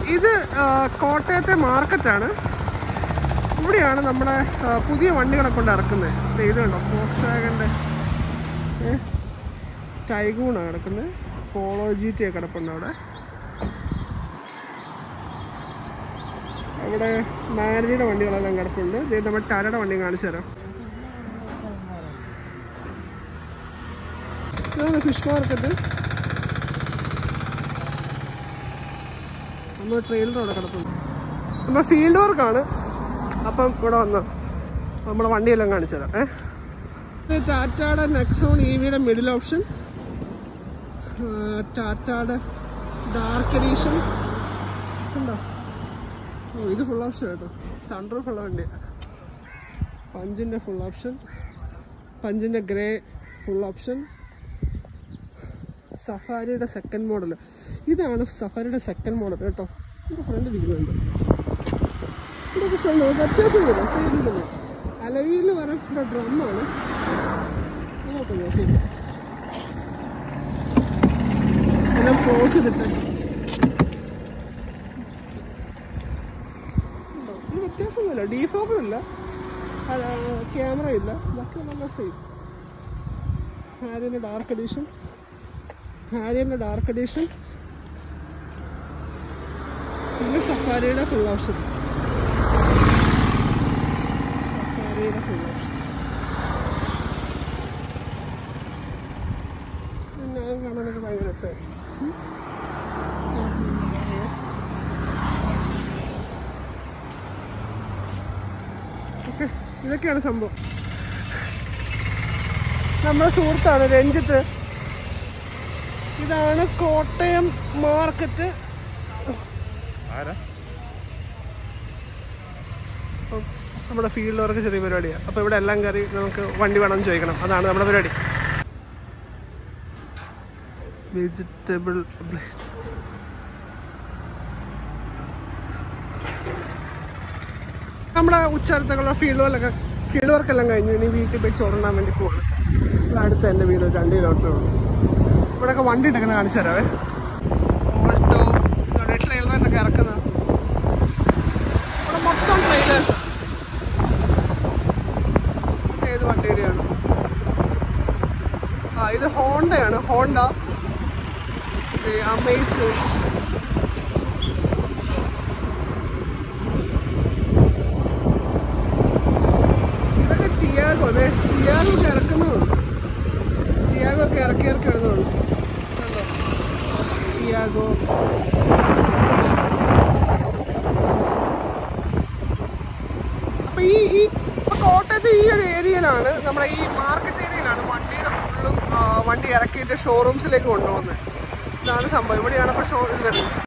ഇത് ആ, കോട്ടയത്തെ മാർക്കറ്റാണ് ഇവിടെയാണ് നമ്മുടെ ആ, പുതിയ വണ്ടികളെ കൊണ്ട് ഇറക്കുന്നത് ദേ ഇത് കണ്ടോ ഫോക്സ് വാഗൻ്റെ ടൈഗൂണാണ് കിടക്കുന്നത് പോളോ ജി ടി ഒക്കെ കിടപ്പുണ്ട് അവിടെ അവിടെ മാരുതിയുടെ വണ്ടികളെല്ലാം കിടപ്പുണ്ട് ദേ നമ്മുടെ ടാറ്റയുടെ വണ്ടി കാണിച്ചു തരാം ഇതാണ് ഫിഷ് മാർക്കറ്റ് നമ്മൾ ട്രെയിലർ അവിടെ കിടപ്പുണ്ട് നമ്മൾ ഫീൽഡ് വർക്കാണ് അപ്പം ഇവിടെ വന്ന നമ്മളെ വണ്ടിയെല്ലാം കാണിച്ചു തരാം ഏഹ് ഇത് ടാറ്റയുടെ നെക്സോൺ ഇ വിയുടെ മിഡിൽ ഓപ്ഷൻ ടാറ്റയുടെ ഡാർക്ക് എഡീഷൻ ഉണ്ടോ ഓ ഇത് ഫുൾ ഓപ്ഷൻ കേട്ടോ സൺറൂഫ് ഉള്ള വണ്ടി പഞ്ചിൻ്റെ ഫുൾ ഓപ്ഷൻ പഞ്ചിൻ്റെ ഗ്രേ ഫുൾ ഓപ്ഷൻ സഫാരിയുടെ സെക്കൻഡ് മോഡൽ ഇതാണ് സഫാരിയുടെ സെക്കൻഡ് മോഡൽ കേട്ടോ ഇത് ഫ്രണ്ട് ഇരിക്കുന്നുണ്ട് ഇതൊക്കെ ഫ്രണ്ട് വ്യത്യാസം വരും സൈഡിൽ തന്നെ അലവിയിൽ പറയുന്ന ഡ്രമ്മാണ് നോക്കാം നോക്കി എല്ലാം ക്ലോസ് ചെയ്തിട്ട് ഉണ്ടോ? ഇത് വ്യത്യാസമൊന്നുമില്ല ഡീഫോക്കർ ഇല്ല ക്യാമറ ഇല്ല ബാക്കി നല്ല സെയിം ഹാരിയൻ്റെ ഡാർക്ക് എഡീഷൻ ഹാരിയൻ്റെ ഡാർക്ക് എഡീഷൻ പിന്നെ സഫാരിയുടെ ഫുൾ ഓപ്ഷൻ സഫാരിയുടെ ഫുൾ ഓപ്ഷൻ പിന്നെ അത് കാണാനൊക്കെ ഭയങ്കര രസമായിരുന്നു ഓക്കെ ഇതൊക്കെയാണ് സംഭവം നമ്മുടെ സുഹൃത്താണ് രഞ്ജിത്ത് ഇതാണ് കോട്ടയം മാർക്കറ്റ് അപ്പം നമ്മുടെ ഫീൽഡ് വർക്ക് ചെറിയ പരിപാടിയാണ് അപ്പോൾ ഇവിടെ എല്ലാം കയറി നമുക്ക് വണ്ടി വേണം എന്ന് ചോദിക്കണം അതാണ് നമ്മുടെ പരിപാടി വെജിറ്റബിൾ നമ്മുടെ ഉച്ചാരത്തുള്ള ഫീൽഡ് വർക്കൊക്കെ ഫീൽഡ് വർക്കെല്ലാം കഴിഞ്ഞു ഇനി വീട്ടിൽ പോയി ചോറിനാൻ വേണ്ടി പോവാണ് ഇവിടെ അടുത്ത് എൻ്റെ വീട് ഒരു രണ്ട് കിലോമീറ്റർ ഉള്ളൂ ഇവിടെയൊക്കെ വണ്ടി ഉണ്ടെന്ന് കാണിച്ചു തരാവേ ഓൾട്ടോ ട്രെയിലർ എന്നൊക്കെ ഇറക്കുന്ന ഇവിടെ മൊത്തം ട്രെയിലേഴ്സ് ഇത് ഏത് വണ്ടിയുടെയാണ് ആ ഇത് ഹോണ്ടയാണ് ഹോണ്ട അമേസ് ഇതൊക്കെ ടിയാഗോ അതെ ടിയാഗോ ഒക്കെ ഇറക്കുന്നുള്ളൂ ടിയാഗോ ഒക്കെ ഇറക്കി ഇറക്കി ഇടുന്നുള്ളൂ കണ്ടോ ടിയാഗോ അപ്പൊ ഈ ഈ ഇപ്പൊ കോട്ടയത്തെ ഈ ഒരു ഏരിയയിലാണ് നമ്മുടെ ഈ മാർക്കറ്റ് ഏരിയയിലാണ് വണ്ടിയുടെ ഫുള്ളും വണ്ടി ഇറക്കിയിട്ട് ഷോറൂംസിലേക്ക് കൊണ്ടുപോകുന്നത് ഇതാണ് സംഭവം ഇവിടെയാണ് ഇപ്പൊ ഷോ ഇത് വരുന്നത്